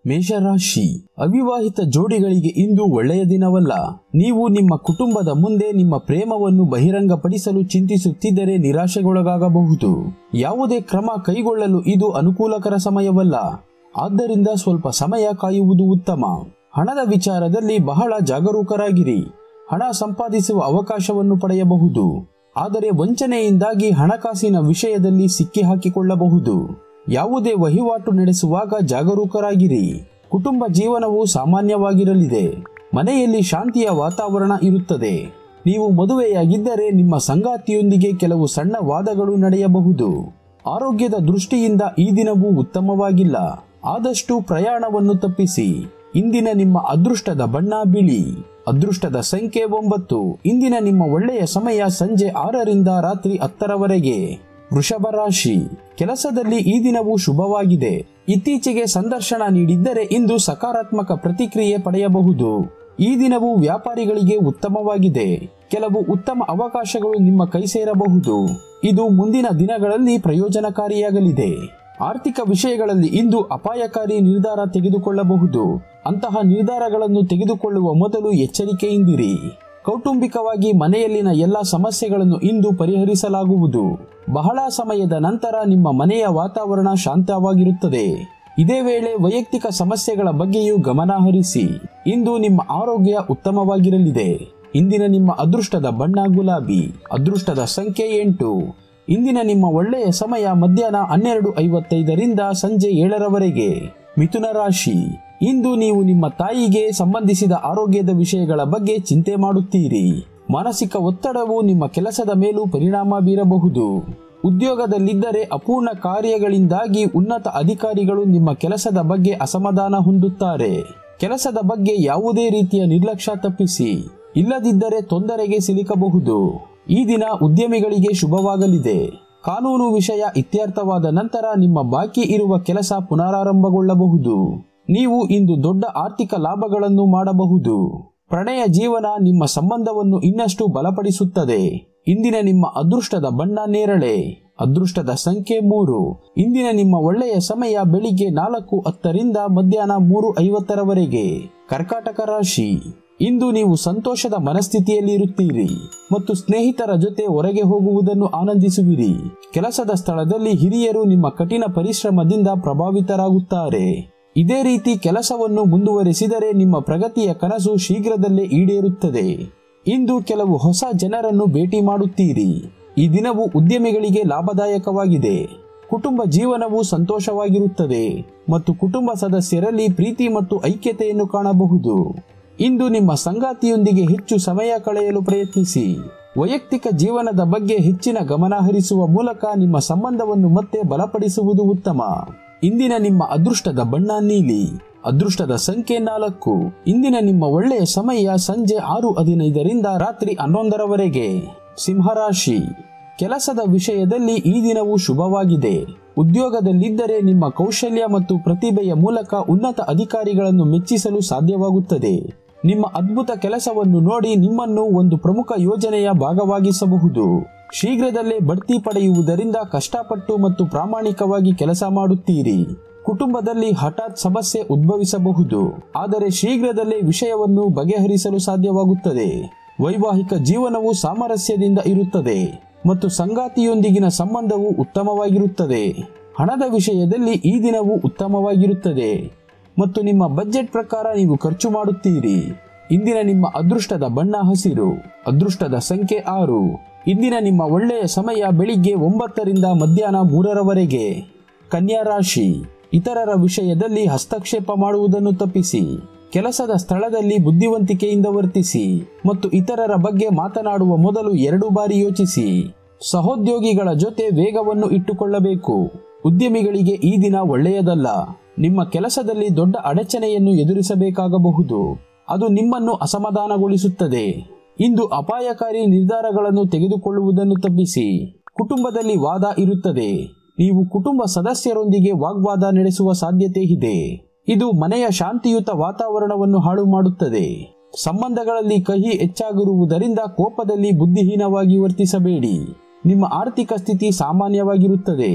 ಮೇಷರಾಶಿ ಅವಿವಾಹಿತ ಜೋಡಿಗಳಿಗೆ ಇಂದು ಒಳ್ಳೆಯ ದಿನವಲ್ಲ ನೀವು ನಿಮ್ಮ ಕುಟುಂಬದ ಮುಂದೆ ನಿಮ್ಮ ಪ್ರೇಮವನ್ನು ಬಹಿರಂಗಪಡಿಸಲು ಚಿಂತಿಸುತ್ತಿದ್ದರೆ ನಿರಾಶೆಗೊಳಗಾಗಬಹುದು ಯಾವುದೇ ಕ್ರಮ ಕೈಗೊಳ್ಳಲು ಇದು ಅನುಕೂಲಕರ ಸಮಯವಲ್ಲ ಆದ್ದರಿಂದ ಸ್ವಲ್ಪ ಸಮಯ ಕಾಯುವುದು ಉತ್ತಮ ಹಣದ ವಿಚಾರದಲ್ಲಿ ಬಹಳ ಜಾಗರೂಕರಾಗಿರಿ ಹಣ ಸಂಪಾದಿಸುವ ಅವಕಾಶವನ್ನು ಪಡೆಯಬಹುದು ಆದರೆ ವಂಚನೆಯಿಂದಾಗಿ ಹಣಕಾಸಿನ ವಿಷಯದಲ್ಲಿ ಸಿಕ್ಕಿ ಹಾಕಿಕೊಳ್ಳಬಹುದು ಯಾವುದೇ ವಹಿವಾಟು ನಡೆಸುವಾಗ ಜಾಗರೂಕರಾಗಿರಿ ಕುಟುಂಬ ಜೀವನವು ಸಾಮಾನ್ಯವಾಗಿರಲಿದೆ ಮನೆಯಲ್ಲಿ ಶಾಂತಿಯ ವಾತಾವರಣ ಇರುತ್ತದೆ ನೀವು ಮದುವೆಯಾಗಿದ್ದರೆ ನಿಮ್ಮ ಸಂಗಾತಿಯೊಂದಿಗೆ ಕೆಲವು ಸಣ್ಣ ವಾದಗಳು ನಡೆಯಬಹುದು ಆರೋಗ್ಯದ ದೃಷ್ಟಿಯಿಂದ ಈ ದಿನವೂ ಉತ್ತಮವಾಗಿಲ್ಲ ಆದಷ್ಟು ಪ್ರಯಾಣವನ್ನು ತಪ್ಪಿಸಿ ಇಂದಿನ ನಿಮ್ಮ ಅದೃಷ್ಟದ ಬಣ್ಣ ಬಿಳಿ ಅದೃಷ್ಟದ ಸಂಖ್ಯೆ ಒಂಬತ್ತು ಇಂದಿನ ನಿಮ್ಮ ಒಳ್ಳೆಯ ಸಮಯ ಸಂಜೆ ಆರರಿಂದ ರಾತ್ರಿ ಹತ್ತರವರೆಗೆ ವೃಷಭ ರಾಶಿ ಕೆಲಸದಲ್ಲಿ ಈ ದಿನವೂ ಶುಭವಾಗಿದೆ ಇತ್ತೀಚೆಗೆ ಸಂದರ್ಶನ ನೀಡಿದ್ದರೆ ಇಂದು ಸಕಾರಾತ್ಮಕ ಪ್ರತಿಕ್ರಿಯೆ ಪಡೆಯಬಹುದು ಈ ದಿನವೂ ವ್ಯಾಪಾರಿಗಳಿಗೆ ಉತ್ತಮವಾಗಿದೆ ಕೆಲವು ಉತ್ತಮ ಅವಕಾಶಗಳು ನಿಮ್ಮ ಕೈ ಸೇರಬಹುದು ಇದು ಮುಂದಿನ ದಿನಗಳಲ್ಲಿ ಪ್ರಯೋಜನಕಾರಿಯಾಗಲಿದೆ ಆರ್ಥಿಕ ವಿಷಯಗಳಲ್ಲಿ ಇಂದು ಅಪಾಯಕಾರಿ ನಿರ್ಧಾರ ತೆಗೆದುಕೊಳ್ಳಬಹುದು ಅಂತಹ ನಿರ್ಧಾರಗಳನ್ನು ತೆಗೆದುಕೊಳ್ಳುವ ಮೊದಲು ಎಚ್ಚರಿಕೆಯಿಂದಿರಿ ಕೌಟುಂಬಿಕವಾಗಿ ಮನೆಯಲ್ಲಿನ ಎಲ್ಲ ಸಮಸ್ಯೆಗಳನ್ನು ಇಂದು ಪರಿಹರಿಸಲಾಗುವುದು ಬಹಳ ಸಮಯದ ನಂತರ ನಿಮ್ಮ ಮನೆಯ ವಾತಾವರಣ ಶಾಂತವಾಗಿರುತ್ತದೆ ಇದೇ ವೇಳೆ ವೈಯಕ್ತಿಕ ಸಮಸ್ಯೆಗಳ ಬಗ್ಗೆಯೂ ಗಮನ ಹರಿಸಿ ಇಂದು ನಿಮ್ಮ ಆರೋಗ್ಯ ಉತ್ತಮವಾಗಿರಲಿದೆ ಇಂದಿನ ನಿಮ್ಮ ಅದೃಷ್ಟದ ಬಣ್ಣ ಗುಲಾಬಿ ಅದೃಷ್ಟದ ಸಂಖ್ಯೆ ಎಂಟು ಇಂದಿನ ನಿಮ್ಮ ಒಳ್ಳೆಯ ಸಮಯ ಮಧ್ಯಾಹ್ನ ಹನ್ನೆರಡು ಐವತ್ತೈದರಿಂದ ಸಂಜೆ ಏಳರವರೆಗೆ ಮಿಥುನ ರಾಶಿ ಇಂದು ನೀವು ನಿಮ್ಮ ತಾಯಿಗೆ ಸಂಬಂಧಿಸಿದ ಆರೋಗ್ಯದ ವಿಷಯಗಳ ಬಗ್ಗೆ ಚಿಂತೆ ಮಾಡುತ್ತೀರಿ ಮಾನಸಿಕ ಒತ್ತಡವು ನಿಮ್ಮ ಕೆಲಸದ ಮೇಲೂ ಪರಿಣಾಮ ಬೀರಬಹುದು ಉದ್ಯೋಗದಲ್ಲಿದ್ದರೆ ಅಪೂರ್ಣ ಕಾರ್ಯಗಳಿಂದಾಗಿ ಉನ್ನತ ಅಧಿಕಾರಿಗಳು ನಿಮ್ಮ ಕೆಲಸದ ಬಗ್ಗೆ ಅಸಮಾಧಾನ ಹೊಂದುತ್ತಾರೆ ಕೆಲಸದ ಬಗ್ಗೆ ಯಾವುದೇ ರೀತಿಯ ನಿರ್ಲಕ್ಷ್ಯ ತಪ್ಪಿಸಿ ಇಲ್ಲದಿದ್ದರೆ ತೊಂದರೆಗೆ ಸಿಲುಕಬಹುದು ಈ ದಿನ ಉದ್ಯಮಿಗಳಿಗೆ ಶುಭವಾಗಲಿದೆ ಕಾನೂನು ವಿಷಯ ಇತ್ಯರ್ಥವಾದ ನಂತರ ನಿಮ್ಮ ಬಾಕಿ ಇರುವ ಕೆಲಸ ಪುನರಾರಂಭಗೊಳ್ಳಬಹುದು ನೀವು ಇಂದು ದೊಡ್ಡ ಆರ್ಥಿಕ ಲಾಭಗಳನ್ನು ಮಾಡಬಹುದು ಪ್ರಣಯ ಜೀವನ ನಿಮ್ಮ ಸಂಬಂಧವನ್ನು ಇನ್ನಷ್ಟು ಬಲಪಡಿಸುತ್ತದೆ ಇಂದಿನ ನಿಮ್ಮ ಅದೃಷ್ಟದ ಬಣ್ಣ ನೇರಳೆ ಅದೃಷ್ಟದ ಸಂಖ್ಯೆ ಮೂರು ಇಂದಿನ ನಿಮ್ಮ ಒಳ್ಳೆಯ ಸಮಯ ಬೆಳಿಗ್ಗೆ ನಾಲ್ಕು ಹತ್ತರಿಂದ ಮಧ್ಯಾಹ್ನ ಮೂರು ಐವತ್ತರವರೆಗೆ ಕರ್ಕಾಟಕ ರಾಶಿ ಇಂದು ನೀವು ಸಂತೋಷದ ಮನಸ್ಥಿತಿಯಲ್ಲಿ ಇರುತ್ತೀರಿ ಮತ್ತು ಸ್ನೇಹಿತರ ಜೊತೆ ಹೊರಗೆ ಹೋಗುವುದನ್ನು ಆನಂದಿಸುವಿರಿ ಕೆಲಸದ ಸ್ಥಳದಲ್ಲಿ ಹಿರಿಯರು ನಿಮ್ಮ ಕಠಿಣ ಪರಿಶ್ರಮದಿಂದ ಪ್ರಭಾವಿತರಾಗುತ್ತಾರೆ ಇದೇ ರೀತಿ ಕೆಲಸವನ್ನು ಮುಂದುವರಿಸಿದರೆ ನಿಮ್ಮ ಪ್ರಗತಿಯ ಕನಸು ಶೀಘ್ರದಲ್ಲೇ ಈಡೇರುತ್ತದೆ ಇಂದು ಕೆಲವು ಹೊಸ ಜನರನ್ನು ಭೇಟಿ ಮಾಡುತ್ತೀರಿ ಈ ದಿನವು ಉದ್ಯಮಿಗಳಿಗೆ ಲಾಭದಾಯಕವಾಗಿದೆ ಕುಟುಂಬ ಜೀವನವು ಸಂತೋಷವಾಗಿರುತ್ತದೆ ಮತ್ತು ಕುಟುಂಬ ಸದಸ್ಯರಲ್ಲಿ ಪ್ರೀತಿ ಮತ್ತು ಐಕ್ಯತೆಯನ್ನು ಕಾಣಬಹುದು ಇಂದು ನಿಮ್ಮ ಸಂಗಾತಿಯೊಂದಿಗೆ ಹೆಚ್ಚು ಸಮಯ ಕಳೆಯಲು ಪ್ರಯತ್ನಿಸಿ ವೈಯಕ್ತಿಕ ಜೀವನದ ಬಗ್ಗೆ ಹೆಚ್ಚಿನ ಗಮನ ಹರಿಸುವ ಮೂಲಕ ನಿಮ್ಮ ಸಂಬಂಧವನ್ನು ಮತ್ತೆ ಬಲಪಡಿಸುವುದು ಉತ್ತಮ ಇಂದಿನ ನಿಮ್ಮ ಅದೃಷ್ಟದ ಬಣ್ಣ ನೀಲಿ ಅದೃಷ್ಟದ ಸಂಖ್ಯೆ ನಾಲ್ಕು ಇಂದಿನ ನಿಮ್ಮ ಒಳ್ಳೆಯ ಸಮಯ ಸಂಜೆ ಆರು ಹದಿನೈದರಿಂದ ರಾತ್ರಿ ಹನ್ನೊಂದರವರೆಗೆ ಸಿಂಹರಾಶಿ ಕೆಲಸದ ವಿಷಯದಲ್ಲಿ ಈ ದಿನವು ಶುಭವಾಗಿದೆ ಉದ್ಯೋಗದಲ್ಲಿದ್ದರೆ ನಿಮ್ಮ ಕೌಶಲ್ಯ ಮತ್ತು ಪ್ರತಿಭೆಯ ಮೂಲಕ ಉನ್ನತ ಅಧಿಕಾರಿಗಳನ್ನು ಮೆಚ್ಚಿಸಲು ಸಾಧ್ಯವಾಗುತ್ತದೆ ನಿಮ್ಮ ಅದ್ಭುತ ಕೆಲಸವನ್ನು ನೋಡಿ ನಿಮ್ಮನ್ನು ಒಂದು ಪ್ರಮುಖ ಯೋಜನೆಯ ಭಾಗವಾಗಿಸಬಹುದು ಶೀಘ್ರದಲ್ಲೇ ಬಡ್ತಿ ಪಡೆಯುವುದರಿಂದ ಕಷ್ಟಪಟ್ಟು ಮತ್ತು ಪ್ರಾಮಾಣಿಕವಾಗಿ ಕೆಲಸ ಮಾಡುತ್ತೀರಿ ಕುಟುಂಬದಲ್ಲಿ ಹಠಾತ್ ಸಮಸ್ಯೆ ಉದ್ಭವಿಸಬಹುದು ಆದರೆ ಶೀಘ್ರದಲ್ಲೇ ವಿಷಯವನ್ನು ಬಗೆಹರಿಸಲು ಸಾಧ್ಯವಾಗುತ್ತದೆ ವೈವಾಹಿಕ ಜೀವನವು ಸಾಮರಸ್ಯದಿಂದ ಇರುತ್ತದೆ ಮತ್ತು ಸಂಗಾತಿಯೊಂದಿಗಿನ ಸಂಬಂಧವು ಉತ್ತಮವಾಗಿರುತ್ತದೆ ಹಣದ ವಿಷಯದಲ್ಲಿ ಈ ದಿನವು ಉತ್ತಮವಾಗಿರುತ್ತದೆ ಮತ್ತು ನಿಮ್ಮ ಬಜೆಟ್ ಪ್ರಕಾರ ನೀವು ಖರ್ಚು ಮಾಡುತ್ತೀರಿ ಇಂದಿನ ನಿಮ್ಮ ಅದೃಷ್ಟದ ಬಣ್ಣ ಹಸಿರು ಅದೃಷ್ಟದ ಸಂಖ್ಯೆ ಆರು ಇಂದಿನ ನಿಮ್ಮ ಒಳ್ಳೆಯ ಸಮಯ ಬೆಳಿಗ್ಗೆ ಒಂಬತ್ತರಿಂದ ಮಧ್ಯಾಹ್ನ ಮೂರರವರೆಗೆ ಕನ್ಯಾ ರಾಶಿ ಇತರರ ವಿಷಯದಲ್ಲಿ ಹಸ್ತಕ್ಷೇಪ ಮಾಡುವುದನ್ನು ತಪ್ಪಿಸಿ ಕೆಲಸದ ಸ್ಥಳದಲ್ಲಿ ಬುದ್ಧಿವಂತಿಕೆಯಿಂದ ವರ್ತಿಸಿ ಮತ್ತು ಇತರರ ಬಗ್ಗೆ ಮಾತನಾಡುವ ಮೊದಲು ಎರಡು ಬಾರಿ ಯೋಚಿಸಿ ಸಹೋದ್ಯೋಗಿಗಳ ಜೊತೆ ವೇಗವನ್ನು ಇಟ್ಟುಕೊಳ್ಳಬೇಕು ಉದ್ಯಮಿಗಳಿಗೆ ಈ ದಿನ ಒಳ್ಳೆಯದಲ್ಲ ನಿಮ್ಮ ಕೆಲಸದಲ್ಲಿ ದೊಡ್ಡ ಅಡಚಣೆಯನ್ನು ಎದುರಿಸಬೇಕಾಗಬಹುದು ಅದು ನಿಮ್ಮನ್ನು ಅಸಮಾಧಾನಗೊಳಿಸುತ್ತದೆ ಇಂದು ಅಪಾಯಕಾರಿ ನಿರ್ಧಾರಗಳನ್ನು ತೆಗೆದುಕೊಳ್ಳುವುದನ್ನು ತಪ್ಪಿಸಿ ಕುಟುಂಬದಲ್ಲಿ ವಾದ ಇರುತ್ತದೆ ನೀವು ಕುಟುಂಬ ಸದಸ್ಯರೊಂದಿಗೆ ವಾಗ್ವಾದ ನಡೆಸುವ ಸಾಧ್ಯತೆ ಇದೆ ಇದು ಮನೆಯ ಶಾಂತಿಯುತ ವಾತಾವರಣವನ್ನು ಹಾಳು ಮಾಡುತ್ತದೆ ಸಂಬಂಧಗಳಲ್ಲಿ ಕಹಿ ಹೆಚ್ಚಾಗಿರುವುದರಿಂದ ಕೋಪದಲ್ಲಿ ಬುದ್ಧಿಹೀನವಾಗಿ ವರ್ತಿಸಬೇಡಿ ನಿಮ್ಮ ಆರ್ಥಿಕ ಸ್ಥಿತಿ ಸಾಮಾನ್ಯವಾಗಿರುತ್ತದೆ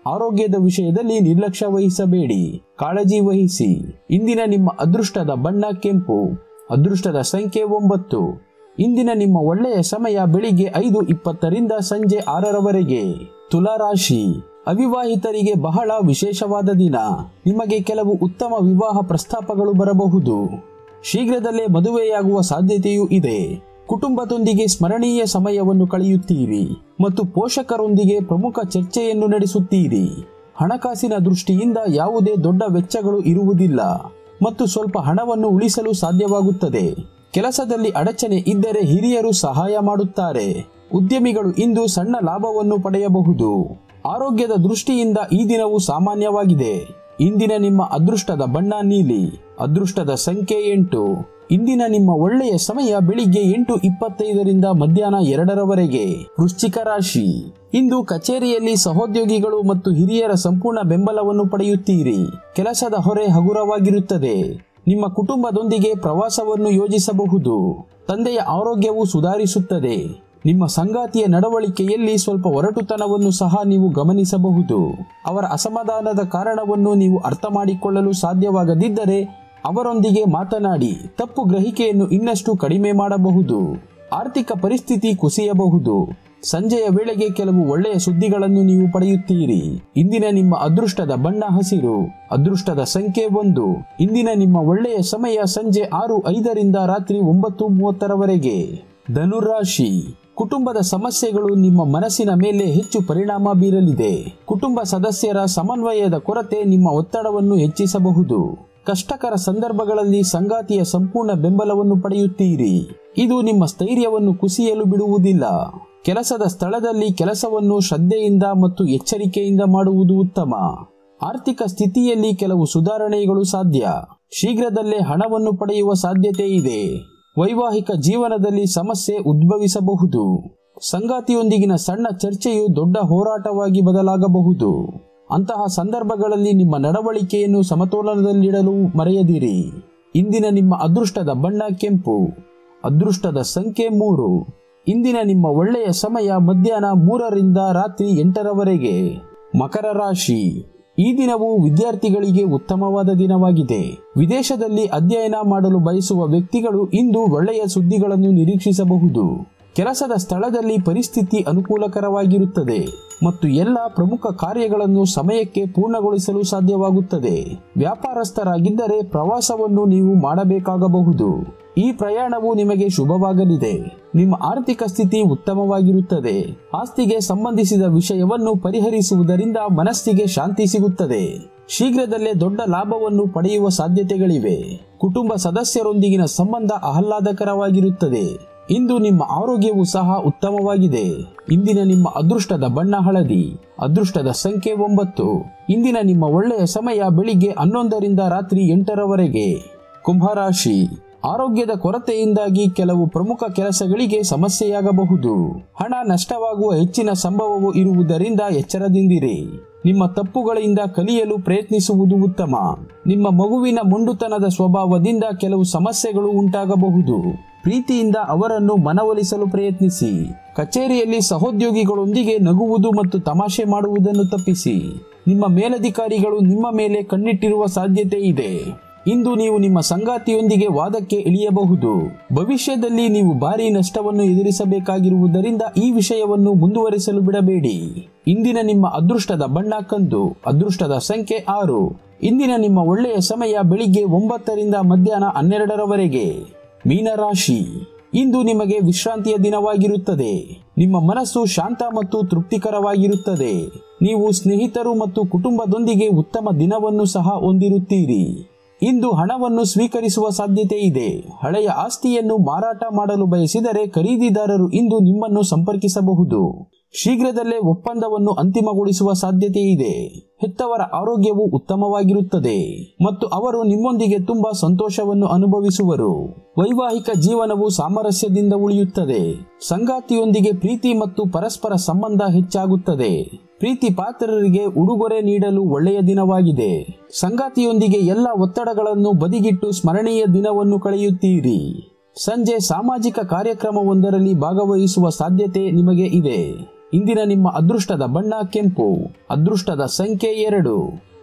ಆರೋಗ್ಯದ ವಿಷಯದಲ್ಲಿ ನಿರ್ಲಕ್ಷ್ಯ ವಹಿಸಬೇಡಿ ಕಾಳಜಿ ವಹಿಸಿ ಇಂದಿನ ನಿಮ್ಮ ಅದೃಷ್ಟದ ಬಣ್ಣ ಕೆಂಪು ಅದೃಷ್ಟದ ಸಂಖ್ಯೆ ಒಂಬತ್ತು ಇಂದಿನ ನಿಮ್ಮ ಒಳ್ಳೆಯ ಸಮಯ ಬೆಳಿಗ್ಗೆ ಐದು ಇಪ್ಪತ್ತರಿಂದ ಸಂಜೆ ಆರರವರೆಗೆ ತುಲಾರಾಶಿ ಅವಿವಾಹಿತರಿಗೆ ಬಹಳ ವಿಶೇಷವಾದ ದಿನ ನಿಮಗೆ ಕೆಲವು ಉತ್ತಮ ವಿವಾಹ ಪ್ರಸ್ತಾಪಗಳು ಬರಬಹುದು ಶೀಘ್ರದಲ್ಲೇ ಮದುವೆಯಾಗುವ ಸಾಧ್ಯತೆಯೂ ಇದೆ ಕುಟುಂಬದೊಂದಿಗೆ ಸ್ಮರಣೀಯ ಸಮಯವನ್ನು ಕಳೆಯುತ್ತೀರಿ ಮತ್ತು ಪೋಷಕರೊಂದಿಗೆ ಪ್ರಮುಖ ಚರ್ಚೆಯನ್ನು ನಡೆಸುತ್ತೀರಿ ಹಣಕಾಸಿನ ದೃಷ್ಟಿಯಿಂದ ಯಾವುದೇ ದೊಡ್ಡ ವೆಚ್ಚಗಳು ಇರುವುದಿಲ್ಲ ಮತ್ತು ಸ್ವಲ್ಪ ಹಣವನ್ನು ಉಳಿಸಲು ಸಾಧ್ಯವಾಗುತ್ತದೆ ಕೆಲಸದಲ್ಲಿ ಅಡಚಣೆ ಇದ್ದರೆ ಹಿರಿಯರು ಸಹಾಯ ಮಾಡುತ್ತಾರೆ ಉದ್ಯಮಿಗಳು ಇಂದು ಸಣ್ಣ ಲಾಭವನ್ನು ಪಡೆಯಬಹುದು ಆರೋಗ್ಯದ ದೃಷ್ಟಿಯಿಂದ ಈ ದಿನವು ಸಾಮಾನ್ಯವಾಗಿದೆ ಇಂದಿನ ನಿಮ್ಮ ಅದೃಷ್ಟದ ಬಣ್ಣ ನೀಲಿ ಅದೃಷ್ಟದ ಸಂಖ್ಯೆ ಎಂಟು ಇಂದಿನ ನಿಮ್ಮ ಒಳ್ಳೆಯ ಸಮಯ ಬೆಳಿಗ್ಗೆ ಎಂಟು ಇಪ್ಪತ್ತೈದರಿಂದ ಮಧ್ಯಾಹ್ನ ಎರಡರವರೆಗೆ ವೃಶ್ಚಿಕ ರಾಶಿ ಇಂದು ಕಚೇರಿಯಲ್ಲಿ ಸಹೋದ್ಯೋಗಿಗಳು ಮತ್ತು ಹಿರಿಯರ ಸಂಪೂರ್ಣ ಬೆಂಬಲವನ್ನು ಪಡೆಯುತ್ತೀರಿ ಕೆಲಸದ ಹೊರೆ ಹಗುರವಾಗಿರುತ್ತದೆ ನಿಮ್ಮ ಕುಟುಂಬದೊಂದಿಗೆ ಪ್ರವಾಸವನ್ನು ಯೋಜಿಸಬಹುದು ತಂದೆಯ ಆರೋಗ್ಯವು ಸುಧಾರಿಸುತ್ತದೆ ನಿಮ್ಮ ಸಂಗಾತಿಯ ನಡವಳಿಕೆಯಲ್ಲಿ ಸ್ವಲ್ಪ ಒರಟುತನವನ್ನು ಸಹ ನೀವು ಗಮನಿಸಬಹುದು ಅವರ ಅಸಮಾಧಾನದ ಕಾರಣವನ್ನು ನೀವು ಅರ್ಥ ಮಾಡಿಕೊಳ್ಳಲು ಸಾಧ್ಯವಾಗದಿದ್ದರೆ ಅವರೊಂದಿಗೆ ಮಾತನಾಡಿ ತಪ್ಪು ಗ್ರಹಿಕೆಯನ್ನು ಇನ್ನಷ್ಟು ಕಡಿಮೆ ಮಾಡಬಹುದು ಆರ್ಥಿಕ ಪರಿಸ್ಥಿತಿ ಕುಸಿಯಬಹುದು ಸಂಜೆಯ ವೇಳೆಗೆ ಕೆಲವು ಒಳ್ಳೆಯ ಸುದ್ದಿಗಳನ್ನು ನೀವು ಪಡೆಯುತ್ತೀರಿ ಇಂದಿನ ನಿಮ್ಮ ಅದೃಷ್ಟದ ಬಣ್ಣ ಹಸಿರು ಅದೃಷ್ಟದ ಸಂಖ್ಯೆ ಒಂದು ಇಂದಿನ ನಿಮ್ಮ ಒಳ್ಳೆಯ ಸಮಯ ಸಂಜೆ ಆರು ಐದರಿಂದ ರಾತ್ರಿ ಒಂಬತ್ತು ಮೂವತ್ತರವರೆಗೆ ಧನುರಾಶಿ ಕುಟುಂಬದ ಸಮಸ್ಯೆಗಳು ನಿಮ್ಮ ಮನಸ್ಸಿನ ಮೇಲೆ ಹೆಚ್ಚು ಪರಿಣಾಮ ಬೀರಲಿದೆ ಕುಟುಂಬ ಸದಸ್ಯರ ಸಮನ್ವಯದ ಕೊರತೆ ನಿಮ್ಮ ಒತ್ತಡವನ್ನು ಹೆಚ್ಚಿಸಬಹುದು ಕಷ್ಟಕರ ಸಂದರ್ಭಗಳಲ್ಲಿ ಸಂಗಾತಿಯ ಸಂಪೂರ್ಣ ಬೆಂಬಲವನ್ನು ಪಡೆಯುತ್ತೀರಿ ಇದು ನಿಮ್ಮ ಸ್ಥೈರ್ಯವನ್ನು ಕುಸಿಯಲು ಬಿಡುವುದಿಲ್ಲ ಕೆಲಸದ ಸ್ಥಳದಲ್ಲಿ ಕೆಲಸವನ್ನು ಶ್ರದ್ಧೆಯಿಂದ ಮತ್ತು ಎಚ್ಚರಿಕೆಯಿಂದ ಮಾಡುವುದು ಉತ್ತಮ ಆರ್ಥಿಕ ಸ್ಥಿತಿಯಲ್ಲಿ ಕೆಲವು ಸುಧಾರಣೆಗಳು ಸಾಧ್ಯ ಶೀಘ್ರದಲ್ಲೇ ಹಣವನ್ನು ಪಡೆಯುವ ಸಾಧ್ಯತೆ ಇದೆ ವೈವಾಹಿಕ ಜೀವನದಲ್ಲಿ ಸಮಸ್ಯೆ ಉದ್ಭವಿಸಬಹುದು ಸಂಗಾತಿಯೊಂದಿಗಿನ ಸಣ್ಣ ಚರ್ಚೆಯು ದೊಡ್ಡ ಹೋರಾಟವಾಗಿ ಬದಲಾಗಬಹುದು ಅಂತಹ ಸಂದರ್ಭಗಳಲ್ಲಿ ನಿಮ್ಮ ನಡವಳಿಕೆಯನ್ನು ಸಮತೋಲನದಲ್ಲಿಡಲು ಮರೆಯದಿರಿ ಇಂದಿನ ನಿಮ್ಮ ಅದೃಷ್ಟದ ಬಣ್ಣ ಕೆಂಪು ಅದೃಷ್ಟದ ಸಂಖ್ಯೆ ಮೂರು ಇಂದಿನ ನಿಮ್ಮ ಒಳ್ಳೆಯ ಸಮಯ ಮಧ್ಯಾಹ್ನ ಮೂರರಿಂದ ರಾತ್ರಿ ಎಂಟರವರೆಗೆ ಮಕರ ರಾಶಿ ಈ ದಿನವು ವಿದ್ಯಾರ್ಥಿಗಳಿಗೆ ಉತ್ತಮವಾದ ದಿನವಾಗಿದೆ ವಿದೇಶದಲ್ಲಿ ಅಧ್ಯಯನ ಮಾಡಲು ಬಯಸುವ ವ್ಯಕ್ತಿಗಳು ಇಂದು ಒಳ್ಳೆಯ ಸುದ್ದಿಗಳನ್ನು ನಿರೀಕ್ಷಿಸಬಹುದು ಕೆಲಸದ ಸ್ಥಳದಲ್ಲಿ ಪರಿಸ್ಥಿತಿ ಅನುಕೂಲಕರವಾಗಿರುತ್ತದೆ ಮತ್ತು ಎಲ್ಲ ಪ್ರಮುಖ ಕಾರ್ಯಗಳನ್ನು ಸಮಯಕ್ಕೆ ಪೂರ್ಣಗೊಳಿಸಲು ಸಾಧ್ಯವಾಗುತ್ತದೆ ವ್ಯಾಪಾರಸ್ಥರಾಗಿದ್ದರೆ ಪ್ರವಾಸವನ್ನು ನೀವು ಮಾಡಬೇಕಾಗಬಹುದು ಈ ಪ್ರಯಾಣವು ನಿಮಗೆ ಶುಭವಾಗಲಿದೆ ನಿಮ್ಮ ಆರ್ಥಿಕ ಸ್ಥಿತಿ ಉತ್ತಮವಾಗಿರುತ್ತದೆ ಆಸ್ತಿಗೆ ಸಂಬಂಧಿಸಿದ ವಿಷಯವನ್ನು ಪರಿಹರಿಸುವುದರಿಂದ ಮನಸ್ಸಿಗೆ ಶಾಂತಿ ಸಿಗುತ್ತದೆ ಶೀಘ್ರದಲ್ಲೇ ದೊಡ್ಡ ಲಾಭವನ್ನು ಪಡೆಯುವ ಸಾಧ್ಯತೆಗಳಿವೆ ಕುಟುಂಬ ಸದಸ್ಯರೊಂದಿಗಿನ ಸಂಬಂಧ ಆಹ್ಲಾದಕರವಾಗಿರುತ್ತದೆ ಇಂದು ನಿಮ್ಮ ಆರೋಗ್ಯವು ಸಹ ಉತ್ತಮವಾಗಿದೆ ಇಂದಿನ ನಿಮ್ಮ ಅದೃಷ್ಟದ ಬಣ್ಣ ಹಳದಿ ಅದೃಷ್ಟದ ಸಂಖ್ಯೆ ಒಂಬತ್ತು ಇಂದಿನ ನಿಮ್ಮ ಒಳ್ಳೆಯ ಸಮಯ ಬೆಳಿಗ್ಗೆ ಹನ್ನೊಂದರಿಂದ ರಾತ್ರಿ ಎಂಟರವರೆಗೆ ಕುಂಭರಾಶಿ ಆರೋಗ್ಯದ ಕೊರತೆಯಿಂದಾಗಿ ಕೆಲವು ಪ್ರಮುಖ ಕೆಲಸಗಳಿಗೆ ಸಮಸ್ಯೆಯಾಗಬಹುದು ಹಣ ನಷ್ಟವಾಗುವ ಹೆಚ್ಚಿನ ಸಂಭವವು ಇರುವುದರಿಂದ ಎಚ್ಚರದಿಂದಿರಿ ನಿಮ್ಮ ತಪ್ಪುಗಳಿಂದ ಕಲಿಯಲು ಪ್ರಯತ್ನಿಸುವುದು ಉತ್ತಮ ನಿಮ್ಮ ಮಗುವಿನ ಮೊಂಡುತನದ ಸ್ವಭಾವದಿಂದ ಕೆಲವು ಸಮಸ್ಯೆಗಳು ಉಂಟಾಗಬಹುದು ಪ್ರೀತಿಯಿಂದ ಅವರನ್ನು ಮನವೊಲಿಸಲು ಪ್ರಯತ್ನಿಸಿ ಕಚೇರಿಯಲ್ಲಿ ಸಹೋದ್ಯೋಗಿಗಳೊಂದಿಗೆ ನಗುವುದು ಮತ್ತು ತಮಾಷೆ ಮಾಡುವುದನ್ನು ತಪ್ಪಿಸಿ ನಿಮ್ಮ ಮೇಲಧಿಕಾರಿಗಳು ನಿಮ್ಮ ಮೇಲೆ ಕಣ್ಣಿಟ್ಟಿರುವ ಸಾಧ್ಯತೆ ಇದೆ ಇಂದು ನೀವು ನಿಮ್ಮ ಸಂಗಾತಿಯೊಂದಿಗೆ ವಾದಕ್ಕೆ ಇಳಿಯಬಹುದು ಭವಿಷ್ಯದಲ್ಲಿ ನೀವು ಭಾರಿ ನಷ್ಟವನ್ನು ಎದುರಿಸಬೇಕಾಗಿರುವುದರಿಂದ ಈ ವಿಷಯವನ್ನು ಮುಂದುವರಿಸಲು ಬಿಡಬೇಡಿ ಇಂದಿನ ನಿಮ್ಮ ಅದೃಷ್ಟದ ಬಣ್ಣ ಕಂದು ಅದೃಷ್ಟದ ಸಂಖ್ಯೆ ಆರು ಇಂದಿನ ನಿಮ್ಮ ಒಳ್ಳೆಯ ಸಮಯ ಬೆಳಿಗ್ಗೆ ಒಂಬತ್ತರಿಂದ ಮಧ್ಯಾಹ್ನ ಹನ್ನೆರಡರವರೆಗೆ ಮೀನರಾಶಿ ಇಂದು ನಿಮಗೆ ವಿಶ್ರಾಂತಿಯ ದಿನವಾಗಿರುತ್ತದೆ ನಿಮ್ಮ ಮನಸ್ಸು ಶಾಂತ ಮತ್ತು ತೃಪ್ತಿಕರವಾಗಿರುತ್ತದೆ ನೀವು ಸ್ನೇಹಿತರು ಮತ್ತು ಕುಟುಂಬದೊಂದಿಗೆ ಉತ್ತಮ ದಿನವನ್ನು ಸಹ ಹೊಂದಿರುತ್ತೀರಿ ಇಂದು ಹಣವನ್ನು ಸ್ವೀಕರಿಸುವ ಸಾಧ್ಯತೆ ಇದೆ ಹಳೆಯ ಆಸ್ತಿಯನ್ನು ಮಾರಾಟ ಮಾಡಲು ಬಯಸಿದರೆ ಖರೀದಿದಾರರು ಇಂದು ನಿಮ್ಮನ್ನು ಸಂಪರ್ಕಿಸಬಹುದು ಶೀಘ್ರದಲ್ಲೇ ಒಪ್ಪಂದವನ್ನು ಅಂತಿಮಗೊಳಿಸುವ ಸಾಧ್ಯತೆ ಇದೆ ಹೆತ್ತವರ ಆರೋಗ್ಯವು ಉತ್ತಮವಾಗಿರುತ್ತದೆ ಮತ್ತು ಅವರು ನಿಮ್ಮೊಂದಿಗೆ ತುಂಬಾ ಸಂತೋಷವನ್ನು ಅನುಭವಿಸುವರು ವೈವಾಹಿಕ ಜೀವನವು ಸಾಮರಸ್ಯದಿಂದ ಉಳಿಯುತ್ತದೆ ಸಂಗಾತಿಯೊಂದಿಗೆ ಪ್ರೀತಿ ಮತ್ತು ಪರಸ್ಪರ ಸಂಬಂಧ ಹೆಚ್ಚಾಗುತ್ತದೆ ಪ್ರೀತಿ ಪಾತ್ರರಿಗೆ ಉಡುಗೊರೆ ನೀಡಲು ಒಳ್ಳೆಯ ದಿನವಾಗಿದೆ ಸಂಗಾತಿಯೊಂದಿಗೆ ಎಲ್ಲ ಒತ್ತಡಗಳನ್ನು ಬದಿಗಿಟ್ಟು ಸ್ಮರಣೀಯ ದಿನವನ್ನು ಕಳೆಯುತ್ತೀರಿ ಸಂಜೆ ಸಾಮಾಜಿಕ ಕಾರ್ಯಕ್ರಮವೊಂದರಲ್ಲಿ ಭಾಗವಹಿಸುವ ಸಾಧ್ಯತೆ ನಿಮಗೆ ಇದೆ ಇಂದಿನ ನಿಮ್ಮ ಅದೃಷ್ಟದ ಬಣ್ಣ ಕೆಂಪು ಅದೃಷ್ಟದ ಸಂಖ್ಯೆ ಎರಡು